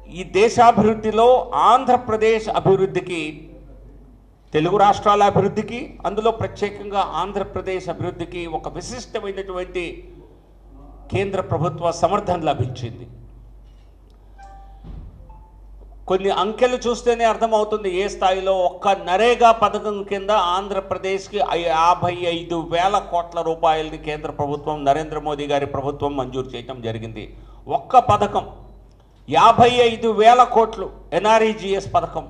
ఈ దేశాభివృద్ధిలో ఆంధ్రప్రదేశ్ అభివృద్ధికి తెలుగు రాష్ట్రాల అభివృద్ధికి అందులో ప్రత్యేకంగా ఆంధ్రప్రదేశ్ అభివృద్ధికి ఒక విశిష్టమైనటువంటి కేంద్ర ప్రభుత్వ సమర్థన లభించింది కొన్ని అంకెలు చూస్తేనే అర్థమవుతుంది ఏ స్థాయిలో ఒక్క నరేగా పథకం కింద ఆంధ్రప్రదేశ్కి ఐ- యాభై ఐదు వేల కోట్ల రూపాయలని కేంద్ర ప్రభుత్వం నరేంద్ర మోదీ గారి ప్రభుత్వం మంజూరు చేయటం జరిగింది ఒక్క పథకం యాభై ఐదు వేల కోట్లు ఎన్ఆర్ఈజిఎస్ పథకం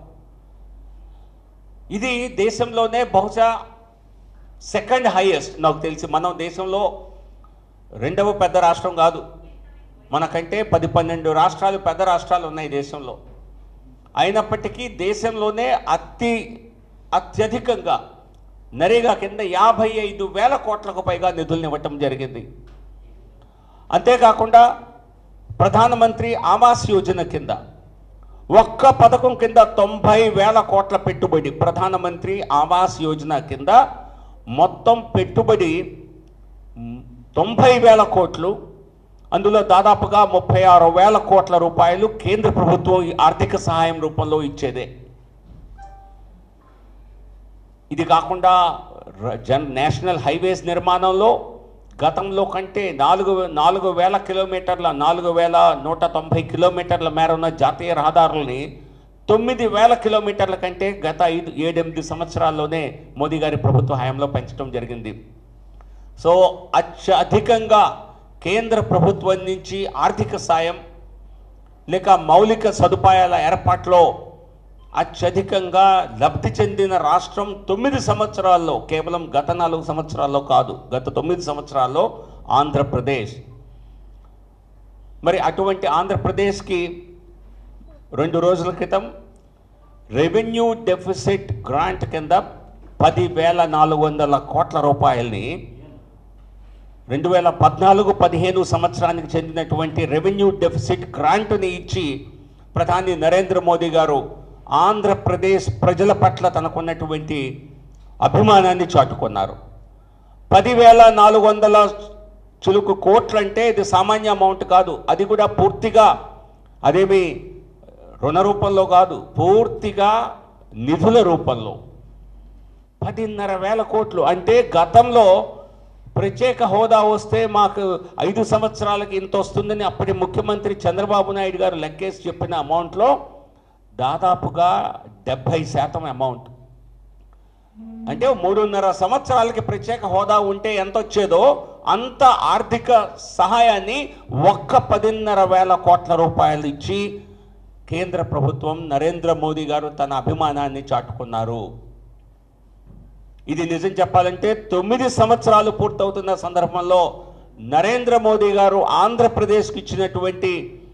ఇది దేశంలోనే బహుశా సెకండ్ హైయెస్ట్ నాకు తెలిసి మనం దేశంలో రెండవ పెద్ద రాష్ట్రం కాదు మనకంటే పది పన్నెండు రాష్ట్రాలు పెద్ద రాష్ట్రాలు ఉన్నాయి దేశంలో అయినప్పటికీ దేశంలోనే అతి అత్యధికంగా నరేగా కింద యాభై ఐదు వేల కోట్లకు పైగా నిధులను ఇవ్వటం జరిగింది అంతేకాకుండా ప్రధానమంత్రి ఆవాస్ యోజన కింద ఒక్క పథకం కింద తొంభై వేల కోట్ల పెట్టుబడి ప్రధానమంత్రి ఆవాస్ యోజన కింద మొత్తం పెట్టుబడి మ్, తొంభై వేల కోట్లు అందులో దాదాపుగా ముప్పై ఆరు వేల కోట్ల రూపాయలు కేంద్ర ప్రభుత్వం ఈ ఆర్థిక సహాయం రూపంలో ఇచ్చేదే ఇది కాకుండా ర- జన్ నేషనల్ హైవేస్ నిర్మాణంలో గతంలో కంటే నాలుగు నాలుగు వేల కిలోమీటర్ల నాలుగు వేల నూట తొంభై కిలోమీటర్ల మేర ఉన్న జాతీయ రహదారుల్ని తొమ్మిది వేల కిలోమీటర్ల కంటే గత ఐదు ఏడెనిమిది సంవత్సరాల్లోనే మోదీ గారి ప్రభుత్వ హయాంలో పెంచడం జరిగింది సో అత్యధికంగా కేంద్ర ప్రభుత్వం నుంచి ఆర్థిక సాయం లేక మౌలిక సదుపాయాల ఏర్పాట్లో అత్యధికంగా లబ్ధి చెందిన రాష్ట్రం తొమ్మిది సంవత్సరాల్లో కేవలం గత నాలుగు సంవత్సరాల్లో కాదు గత తొమ్మిది సంవత్సరాల్లో ఆంధ్రప్రదేశ్ మరి అటువంటి ఆంధ్రప్రదేశ్కి రెండు రోజుల క్రితం రెవెన్యూ డెఫిసిట్ గ్రాంట్ కింద పదివేల నాలుగు వందల కోట్ల రూపాయల్ని రెండు వేల పద్నాలుగు పదిహేను సంవత్సరానికి చెందినటువంటి రెవెన్యూ డెఫిసిట్ గ్రాంట్ని ఇచ్చి ప్రధాని నరేంద్ర మోదీ గారు ఆంధ్రప్రదేశ్ ప్రజల పట్ల తనకున్నటువంటి అభిమానాన్ని చాటుకున్నారు పదివేల నాలుగు వందల చులుకు కోట్లు అంటే ఇది సామాన్య అమౌంట్ కాదు అది కూడా పూర్తిగా అదేమి రుణ రూపంలో కాదు పూర్తిగా నిధుల రూపంలో పదిన్నర వేల కోట్లు అంటే గతంలో ప్రత్యేక హోదా వస్తే మాకు ఐదు సంవత్సరాలకి ఇంత వస్తుందని అప్పటి ముఖ్యమంత్రి చంద్రబాబు నాయుడు గారు లెక్కేసి చెప్పిన అమౌంట్లో దాదాపుగా డెబ్భై శాతం అమౌంట్ అంటే మూడున్నర సంవత్సరాలకి ప్రత్యేక హోదా ఉంటే ఎంత వచ్చేదో అంత ఆర్థిక సహాయాన్ని ఒక్క పదిన్నర వేల కోట్ల రూపాయలు ఇచ్చి కేంద్ర ప్రభుత్వం నరేంద్ర మోదీ గారు తన అభిమానాన్ని చాటుకున్నారు ఇది నిజం చెప్పాలంటే తొమ్మిది సంవత్సరాలు పూర్తవుతున్న సందర్భంలో నరేంద్ర మోదీ గారు ఆంధ్రప్రదేశ్కి ఇచ్చినటువంటి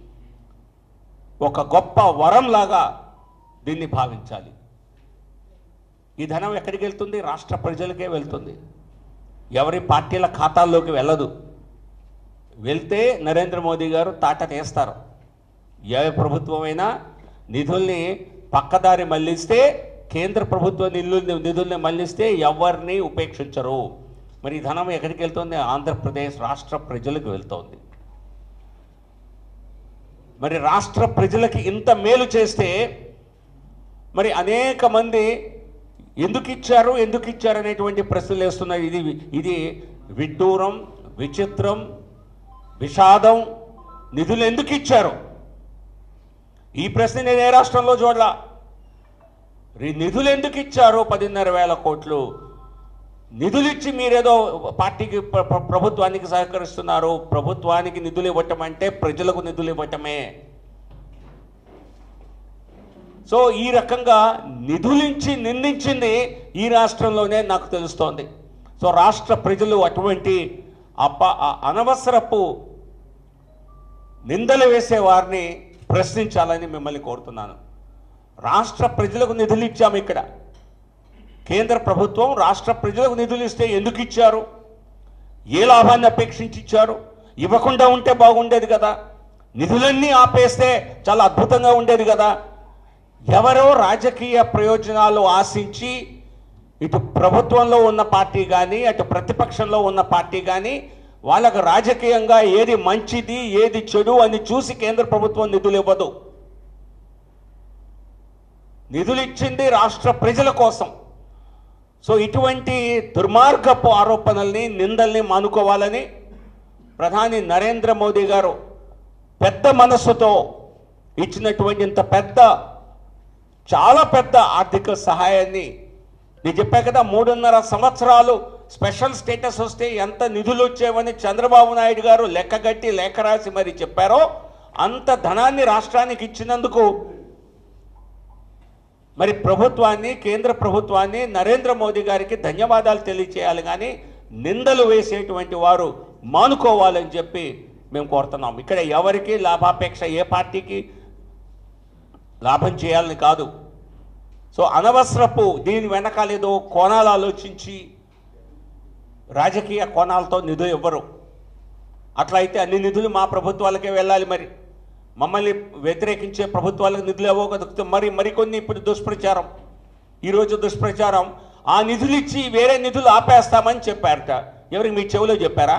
ఒక గొప్ప వరం లాగా దీన్ని భావించాలి ఈ ధనం ఎక్కడికి వెళ్తుంది రాష్ట్ర ప్రజలకే వెళ్తుంది ఎవరి పార్టీల ఖాతాల్లోకి వెళ్ళదు వెళ్తే నరేంద్ర మోదీ గారు తాట తీస్తారు ఏ ప్రభుత్వమైనా నిధుల్ని పక్కదారి మళ్లిస్తే కేంద్ర ప్రభుత్వ నిధుల్ని నిధుల్ని మళ్లిస్తే ఎవరిని ఉపేక్షించరు మరి ఈ ధనం ఎక్కడికి వెళ్తుంది ఆంధ్రప్రదేశ్ రాష్ట్ర ప్రజలకు వెళ్తోంది మరి రాష్ట్ర ప్రజలకి ఇంత మేలు చేస్తే మరి అనేక మంది ఎందుకు ఇచ్చారు ఎందుకు ఇచ్చారు అనేటువంటి ప్రశ్నలు వేస్తున్నాయి ఇది ఇది విడ్డూరం విచిత్రం విషాదం నిధులు ఎందుకు ఇచ్చారు ఈ ప్రశ్న నేను ఏ రాష్ట్రంలో చూడలా రి- నిధులు ఎందుకు ఇచ్చారు పదిన్నర వేల కోట్లు నిధులు ఇచ్చి మీరేదో పార్టీకి ప్ర- ప్ర- ప్రభుత్వానికి సహకరిస్తున్నారు ప్రభుత్వానికి నిధులు ఇవ్వటం అంటే ప్రజలకు నిధులు ఇవ్వటమే సో ఈ రకంగా నిధులించి నిందించింది ఈ రాష్ట్రంలోనే నాకు తెలుస్తోంది సో రాష్ట్ర ప్రజలు అటువంటి అప అ- అనవసరపు నిందలు వేసే వారిని ప్రశ్నించాలని మిమ్మల్ని కోరుతున్నాను రాష్ట్ర ప్రజలకు నిధులు ఇచ్చాము ఇక్కడ కేంద్ర ప్రభుత్వం రాష్ట్ర ప్రజలకు నిధులు ఇస్తే ఎందుకు ఇచ్చారు ఏ లాభాన్ని అపేక్షించి ఇచ్చారు ఇవ్వకుండా ఉంటే బాగుండేది కదా నిధులన్నీ ఆపేస్తే చాలా అద్భుతంగా ఉండేది కదా ఎవరో రాజకీయ ప్రయోజనాలు ఆశించి ఇటు ప్రభుత్వంలో ఉన్న పార్టీ కానీ అటు ప్రతిపక్షంలో ఉన్న పార్టీ కానీ వాళ్ళకు రాజకీయంగా ఏది మంచిది ఏది చెడు అని చూసి కేంద్ర ప్రభుత్వం నిధులు ఇవ్వదు నిధులు ఇచ్చింది రాష్ట్ర ప్రజల కోసం సో ఇటువంటి దుర్మార్గపు ఆరోపణల్ని నిందల్ని మానుకోవాలని ప్రధాని నరేంద్ర మోదీ గారు పెద్ద మనస్సుతో ఇచ్చినటువంటి ఇంత పెద్ద చాలా పెద్ద ఆర్థిక సహాయాన్ని నేను చెప్పా కదా మూడున్నర సంవత్సరాలు స్పెషల్ స్టేటస్ వస్తే ఎంత నిధులు వచ్చేవని చంద్రబాబు నాయుడు గారు లెక్కగట్టి లేఖ రాసి మరి చెప్పారో అంత ధనాన్ని రాష్ట్రానికి ఇచ్చినందుకు మరి ప్రభుత్వాన్ని కేంద్ర ప్రభుత్వాన్ని నరేంద్ర మోదీ గారికి ధన్యవాదాలు తెలియచేయాలి కానీ నిందలు వేసేటువంటి వారు మానుకోవాలని చెప్పి మేము కోరుతున్నాం ఇక్కడ ఎవరికి లాభాపేక్ష ఏ పార్టీకి లాభం చేయాలని కాదు సో అనవసరపు దీని వెనకాలేదో కోణాలు ఆలోచించి రాజకీయ కోణాలతో నిధులు ఇవ్వరు అట్లా అయితే అన్ని నిధులు మా ప్రభుత్వాలకే వెళ్ళాలి మరి మమ్మల్ని వ్యతిరేకించే ప్రభుత్వాలకు నిధులు ఇవ్వకపోతే మరి మరికొన్ని ఇప్పుడు దుష్ప్రచారం ఈరోజు దుష్ప్రచారం ఆ నిధులు ఇచ్చి వేరే నిధులు ఆపేస్తామని చెప్పారట ఎవరికి మీ చెవిలో చెప్పారా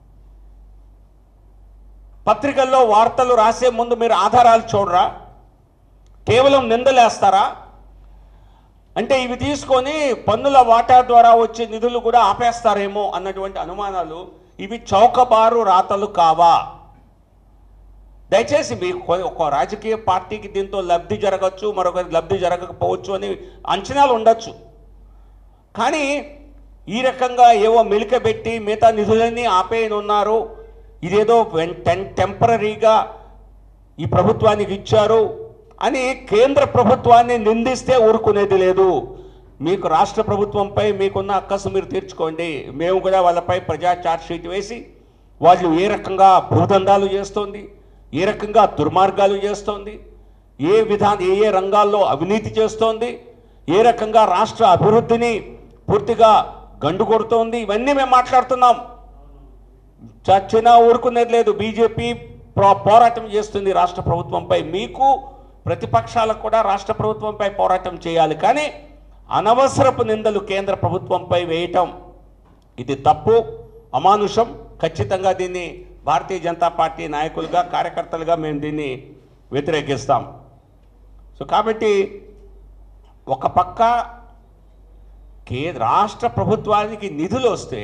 పత్రికల్లో వార్తలు రాసే ముందు మీరు ఆధారాలు చూడరా కేవలం నిందలేస్తారా అంటే ఇవి తీసుకొని పన్నుల వాటా ద్వారా వచ్చే నిధులు కూడా ఆపేస్తారేమో అన్నటువంటి అనుమానాలు ఇవి చౌకబారు రాతలు కావా దయచేసి మీ కొ- ఒక రాజకీయ పార్టీకి దీంతో లబ్ధి జరగచ్చు మరొక లబ్ధి జరగకపోవచ్చు అని అంచనాలు ఉండొచ్చు కానీ ఈ రకంగా ఏవో మెలికబెట్టి మిగతా నిధులన్నీ ఆపేయనున్నారు ఇదేదో వెన్- టెన్ టెంపరీగా ఈ ప్రభుత్వానికి ఇచ్చారు అని కేంద్ర ప్రభుత్వాన్ని నిందిస్తే ఊరుకునేది లేదు మీకు రాష్ట్ర ప్రభుత్వంపై మీకున్న అక్కసు మీరు తీర్చుకోండి మేము కూడా వాళ్ళపై ప్రజా చార్జ్ షీట్ వేసి వాళ్ళు ఏ రకంగా భూదందాలు చేస్తోంది ఏ రకంగా దుర్మార్గాలు చేస్తోంది ఏ విధాన ఏ ఏ రంగాల్లో అవినీతి చేస్తోంది ఏ రకంగా రాష్ట్ర అభివృద్ధిని పూర్తిగా గండు కొడుతోంది ఇవన్నీ మేము మాట్లాడుతున్నాం చచ్చినా ఊరుకునేది లేదు బీజేపీ ప్రో- పోరాటం చేస్తుంది రాష్ట్ర ప్రభుత్వంపై మీకు ప్రతిపక్షాలకు కూడా రాష్ట్ర ప్రభుత్వంపై పోరాటం చేయాలి కానీ అనవసరపు నిందలు కేంద్ర ప్రభుత్వంపై వేయటం ఇది తప్పు అమానుషం ఖచ్చితంగా దీన్ని భారతీయ జనతా పార్టీ నాయకులుగా కార్యకర్తలుగా మేము దీన్ని వ్యతిరేకిస్తాం సో కాబట్టి ఒక పక్క కే రాష్ట్ర ప్రభుత్వానికి నిధులు వస్తే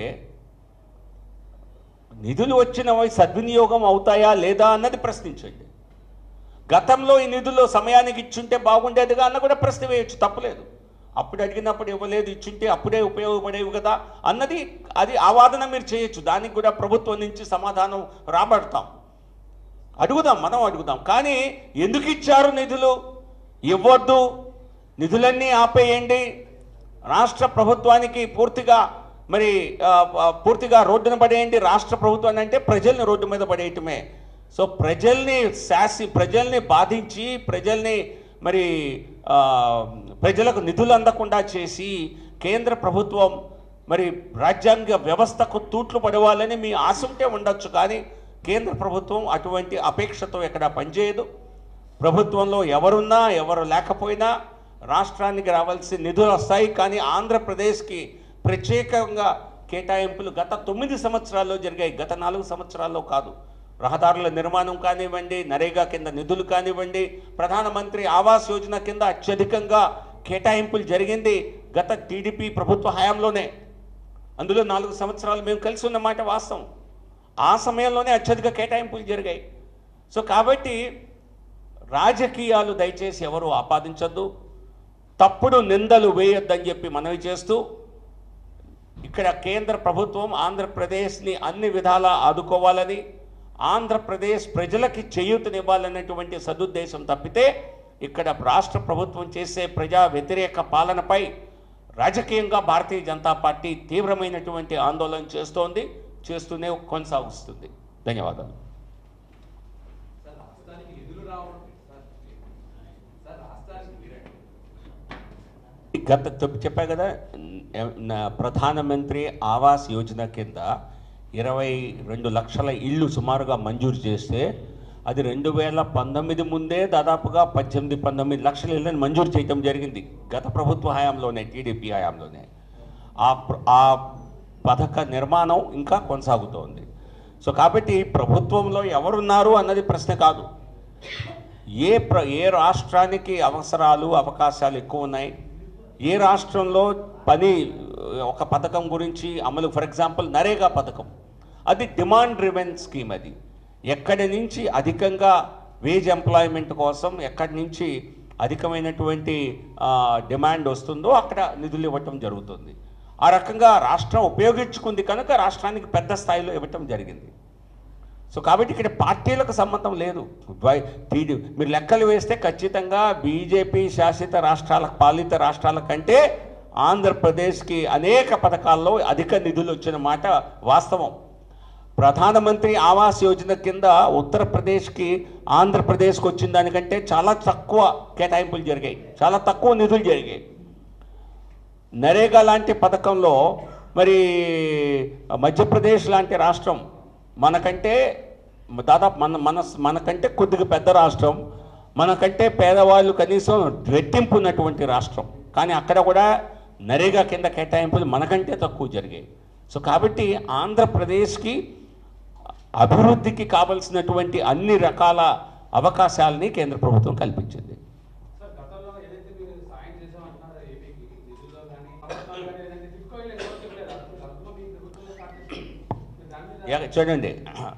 నిధులు వచ్చినవి సద్వినియోగం అవుతాయా లేదా అన్నది ప్రశ్నించండి గతంలో ఈ నిధులు సమయానికి ఇచ్చుంటే బాగుండేదిగా అన్న కూడా ప్రశ్న వేయచ్చు తప్పలేదు అప్పుడు అడిగినప్పుడు ఇవ్వలేదు ఇచ్చుంటే అప్పుడే ఉపయోగపడేవి కదా అన్నది అది ఆ వాదన మీరు చేయొచ్చు దానికి కూడా ప్రభుత్వం నుంచి సమాధానం రాబడతాం అడుగుదాం మనం అడుగుదాం కానీ ఎందుకు ఇచ్చారు నిధులు ఇవ్వద్దు నిధులన్నీ ఆపేయండి రాష్ట్ర ప్రభుత్వానికి పూర్తిగా మరి ఆ, ఆ, పూర్తిగా రోడ్డున పడేయండి రాష్ట్ర ప్రభుత్వాన్ని అంటే ప్రజల్ని రోడ్డు మీద పడేయటమే సో ప్రజల్ని శాసి ప్రజల్ని బాధించి ప్రజల్ని మరి ఆ, ప్రజలకు నిధులు అందకుండా చేసి కేంద్ర ప్రభుత్వం మరి రాజ్యాంగ వ్యవస్థకు తూట్లు పడవాలని మీ ఆశ ఉంటే ఉండొచ్చు కానీ కేంద్ర ప్రభుత్వం అటువంటి అపేక్షతో ఎక్కడ పనిచేయదు ప్రభుత్వంలో ఎవరున్నా ఎవరు లేకపోయినా రాష్ట్రానికి రావాల్సిన నిధులు వస్తాయి కానీ ఆంధ్రప్రదేశ్కి ప్రత్యేకంగా కేటాయింపులు గత తొమ్మిది సంవత్సరాల్లో జరిగాయి గత నాలుగు సంవత్సరాల్లో కాదు రహదారుల నిర్మాణం కానివ్వండి నరేగా కింద నిధులు కానివ్వండి ప్రధానమంత్రి ఆవాస్ యోజన కింద అత్యధికంగా కేటాయింపులు జరిగింది గత టీడీపీ ప్రభుత్వ హయాంలోనే అందులో నాలుగు సంవత్సరాలు మేము కలిసి ఉన్నమాట వాస్తవం ఆ సమయంలోనే అత్యధిక కేటాయింపులు జరిగాయి సో కాబట్టి రాజకీయాలు దయచేసి ఎవరు ఆపాదించొద్దు తప్పుడు నిందలు వేయొద్దని చెప్పి మనవి చేస్తూ ఇక్కడ కేంద్ర ప్రభుత్వం ఆంధ్రప్రదేశ్ని అన్ని విధాలా ఆదుకోవాలని ఆంధ్రప్రదేశ్ ప్రజలకి చేయూతనివ్వాలనేటువంటి సదుద్దేశం తప్పితే ఇక్కడ రాష్ట్ర ప్రభుత్వం చేసే ప్రజా వ్యతిరేక పాలనపై రాజకీయంగా భారతీయ జనతా పార్టీ తీవ్రమైనటువంటి ఆందోళన చేస్తోంది చేస్తూనే కొనసాగుస్తుంది ధన్యవాదాలు సార్ రాష్ట్రానికి నిధులు రావడం సార్ సార్ రాష్ట్రానికి మీరండి గత చెప్- చెప్పా కదా న- న- ప్రధానమంత్రి ఆవాస్ యోజన కింద ఇరవై రెండు లక్షల ఇళ్ళు సుమారుగా మంజూరు చేస్తే అది రెండు వేల పంతొమ్మిది ముందే దాదాపుగా పద్దెనిమిది పంతొమ్మిది లక్షల ఇళ్ళని మంజూరు చేయటం జరిగింది గత ప్రభుత్వ హయాంలోనే టీడీపీ హయాంలోనే ఆ ప్ర- ఆ పథక నిర్మాణం ఇంకా కొనసాగుతోంది సో కాబట్టి ప్రభుత్వంలో ఎవరున్నారు అన్నది ప్రశ్న కాదు ఏ ప్ర ఏ రాష్ట్రానికి అవసరాలు అవకాశాలు ఎక్కువ ఉన్నాయి ఏ రాష్ట్రంలో పని ఒక పథకం గురించి అమలు ఫర్ ఎగ్జాంపుల్ నరేగా పథకం అది డిమాండ్ రివెన్ స్కీమ్ అది ఎక్కడి నుంచి అధికంగా వేజ్ ఎంప్లాయ్మెంట్ కోసం ఎక్కడి నుంచి అధికమైనటువంటి ఆ, డిమాండ్ వస్తుందో అక్కడ నిధులు ఇవ్వటం జరుగుతుంది ఆ రకంగా రాష్ట్రం ఉపయోగించుకుంది కనుక రాష్ట్రానికి పెద్ద స్థాయిలో ఇవ్వటం జరిగింది సో కాబట్టి ఇక్కడ పార్టీలకు సంబంధం లేదు వై- టీడీ మీరు లెక్కలు వేస్తే ఖచ్చితంగా బీజేపీ శాసిత రాష్ట్రాల పాలిత రాష్ట్రాల కంటే ఆంధ్రప్రదేశ్కి అనేక పథకాల్లో అధిక నిధులు వచ్చిన మాట వాస్తవం ప్రధానమంత్రి ఆవాస్ యోజన కింద ఉత్తరప్రదేశ్కి ఆంధ్రప్రదేశ్కి వచ్చిన దానికంటే చాలా తక్కువ కేటాయింపులు జరిగాయి చాలా తక్కువ నిధులు జరిగాయి నరేగా లాంటి పథకంలో మరి మధ్యప్రదేశ్ లాంటి రాష్ట్రం మనకంటే దాదాపు మన మన మనకంటే కొద్దిగా పెద్ద రాష్ట్రం మనకంటే పేదవాళ్ళు కనీసం రెట్టింపు ఉన్నటువంటి రాష్ట్రం కానీ అక్కడ కూడా నరేగా కింద కేటాయింపులు మనకంటే తక్కువ జరిగాయి సో కాబట్టి ఆంధ్రప్రదేశ్కి అభివృద్ధికి కావలసినటువంటి అన్ని రకాల అవకాశాలని కేంద్ర ప్రభుత్వం కల్పించింది సార్ గతంలో ఏదైతే మీరు సాయం చేసామంటున్నారో ఏపీకి నిధుల్లో కానీ ప్రభుత్వాలు కానీ ఏదైతే టిప్కోయిలు ఎవరు చెప్పలేదు అసలు గతంలో మీ ప్రభుత్వంలో స్టార్ట్ చేసింది మీరు దాని మీద యా, చూడండి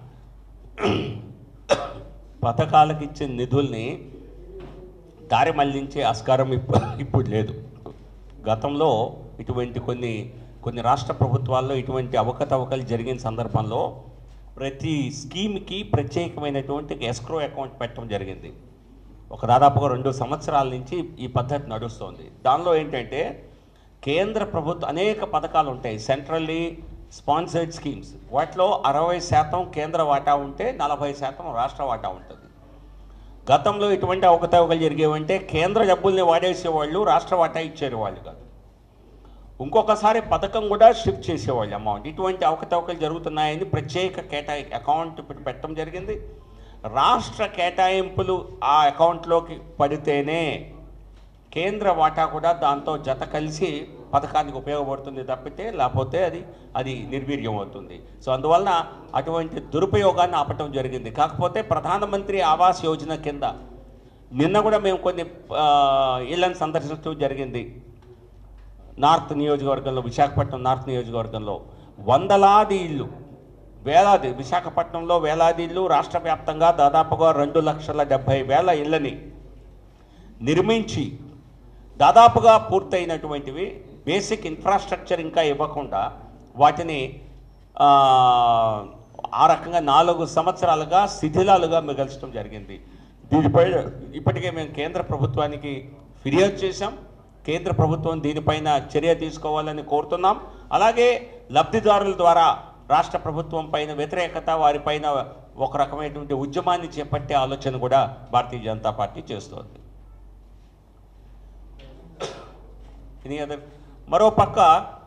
పథకాలకు ఇచ్చిన నిధుల్ని దారి మళ్లించే ఆస్కారం ఇప్పు- ఇప్పుడు లేదు గతంలో ఇటువంటి కొన్ని కొన్ని రాష్ట్ర ప్రభుత్వాల్లో ఇటువంటి అవకతవకలు జరిగిన సందర్భంలో ప్రతి స్కీమ్కి ప్రత్యేకమైనటువంటి ఎస్క్రో అకౌంట్ పెట్టడం జరిగింది ఒక దాదాపుగా రెండు సంవత్సరాల నుంచి ఈ పద్ధతి నడుస్తోంది దానిలో ఏంటంటే కేంద్ర ప్రభుత్వ అనేక పథకాలు ఉంటాయి సెంట్రల్లీ స్పాన్సర్డ్ స్కీమ్స్ వాటిలో అరవై శాతం కేంద్ర వాటా ఉంటే నలభై శాతం రాష్ట్ర వాటా ఉంటుంది గతంలో ఇటువంటి అవకతవకలు జరిగేవంటే కేంద్ర డబ్బుల్ని వాడేసేవాళ్ళు రాష్ట్ర వాటా ఇచ్చేవాళ్ళు కాదు ఇంకొకసారి పథకం కూడా షిఫ్ట్ చేసేవాళ్ళు అమౌంట్ ఇటువంటి అవకతవకలు జరుగుతున్నాయని ప్రత్యేక కేటాయి అకౌంట్ ఇప్పుడు పెట్టడం జరిగింది రాష్ట్ర కేటాయింపులు ఆ అకౌంట్లోకి పడితేనే కేంద్ర వాటా కూడా దాంతో జత కలిసి పథకానికి ఉపయోగపడుతుంది తప్పితే లేకపోతే అది అది నిర్వీర్యం అవుతుంది సో అందువలన అటువంటి దురుపయోగాన్ని ఆపటం జరిగింది కాకపోతే ప్రధానమంత్రి ఆవాస్ యోజన కింద నిన్న కూడా మేము కొన్ని ఆ, ఇళ్లను సందర్శించడం జరిగింది నార్త్ నియోజకవర్గంలో విశాఖపట్నం నార్త్ నియోజకవర్గంలో వందలాది ఇళ్ళు వేలాది విశాఖపట్నంలో వేలాది ఇళ్ళు రాష్ట్ర వ్యాప్తంగా దాదాపుగా రెండు లక్షల డెబ్భై వేల ఇళ్ళని నిర్మించి దాదాపుగా పూర్తయినటువంటివి బేసిక్ ఇన్ఫ్రాస్ట్రక్చర్ ఇంకా ఇవ్వకుండా వాటిని ఆ, ఆ రకంగా నాలుగు సంవత్సరాలుగా శిథిలాలుగా మిగల్చడం జరిగింది దీనిపై ఇప్పటికే మేము కేంద్ర ప్రభుత్వానికి ఫిర్యాదు చేశాం కేంద్ర ప్రభుత్వం దీనిపైన చర్య తీసుకోవాలని కోరుతున్నాం అలాగే లబ్ధిదారుల ద్వారా రాష్ట్ర ప్రభుత్వం పైన వ్యతిరేకత వారిపైన ఒక రకమైనటువంటి ఉద్యమాన్ని చేపట్టే ఆలోచన కూడా భారతీయ జనతా పార్టీ చేస్తోంది ఎనీ అదర్ మరో పక్క